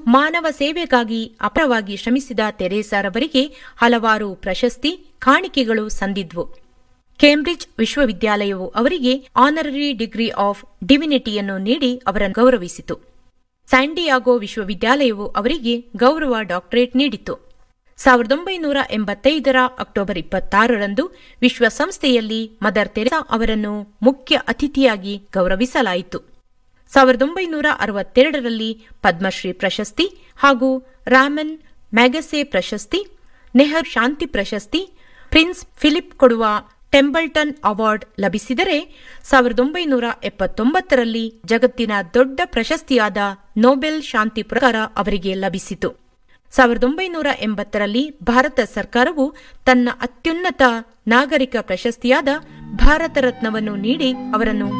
ಮಾನವ ಸೇವೆಗಾಗಿ ಅಪರವಾಗಿ ಶ್ರಮಿಸಿದ ತೆರೇಸಾರವರಿಗೆ ಹಲವಾರು ಪ್ರಶಸ್ತಿ ಕಾಣಿಕೆಗಳು ಸಂದಿದ್ವು ಕೇಂಬ್ರಿಡ್ಜ್ ವಿಶ್ವವಿದ್ಯಾಲಯವು ಅವರಿಗೆ ಆನರರಿ ಡಿಗ್ರಿ ಆಫ್ ಡಿವಿನಿಟಿಯನ್ನು ನೀಡಿ ಅವರನ್ನು ಗೌರವಿಸಿತು ಸ್ಯಾಂಡಿಯಾಗೋ ವಿಶ್ವವಿದ್ಯಾಲಯವು ಅವರಿಗೆ ಗೌರವ ಡಾಕ್ಟರೇಟ್ ನೀಡಿತು ಸಾವಿರದ ಒಂಬೈನೂರ ಎಂಬತ್ತೈದರ ಅಕ್ಟೋಬರ್ ಇಪ್ಪತ್ತಾರರಂದು ವಿಶ್ವಸಂಸ್ಥೆಯಲ್ಲಿ ಮದರ್ ತೆರೆಸಾ ಅವರನ್ನು ಮುಖ್ಯ ಅತಿಥಿಯಾಗಿ ಗೌರವಿಸಲಾಯಿತು ಸಾವಿರದ ಒಂಬೈನೂರ ಅರವತ್ತೆರಡರಲ್ಲಿ ಪದ್ಮಶ್ರೀ ಪ್ರಶಸ್ತಿ ಹಾಗೂ ರಾಮನ್ ಮ್ಯಾಗಸೆ ಪ್ರಶಸ್ತಿ ನೆಹರ್ ಶಾಂತಿ ಪ್ರಶಸ್ತಿ ಪ್ರಿನ್ಸ್ ಫಿಲಿಪ್ ಕೊಡುವ ಟೆಂಬಲ್ಟನ್ ಅವಾರ್ಡ್ ಲಭಿಸಿದರೆ ಸಾವಿರದ ಒಂಬೈನೂರ ಎಪ್ಪತ್ತೊಂಬತ್ತರಲ್ಲಿ ಜಗತ್ತಿನ ದೊಡ್ಡ ಪ್ರಶಸ್ತಿಯಾದ ನೊಬೆಲ್ ಶಾಂತಿ ಪುರಸ್ಕಾರ ಅವರಿಗೆ ಲಭಿಸಿತು ಸಾವಿರದ ಒಂಬೈನೂರ ಎಂಬತ್ತರಲ್ಲಿ ಭಾರತ ಸರ್ಕಾರವು ತನ್ನ ಅತ್ಯುನ್ನತ ನಾಗರಿಕ ಪ್ರಶಸ್ತಿಯಾದ ಭಾರತ ರತ್ನವನ್ನು ನೀಡಿ ಅವರನ್ನು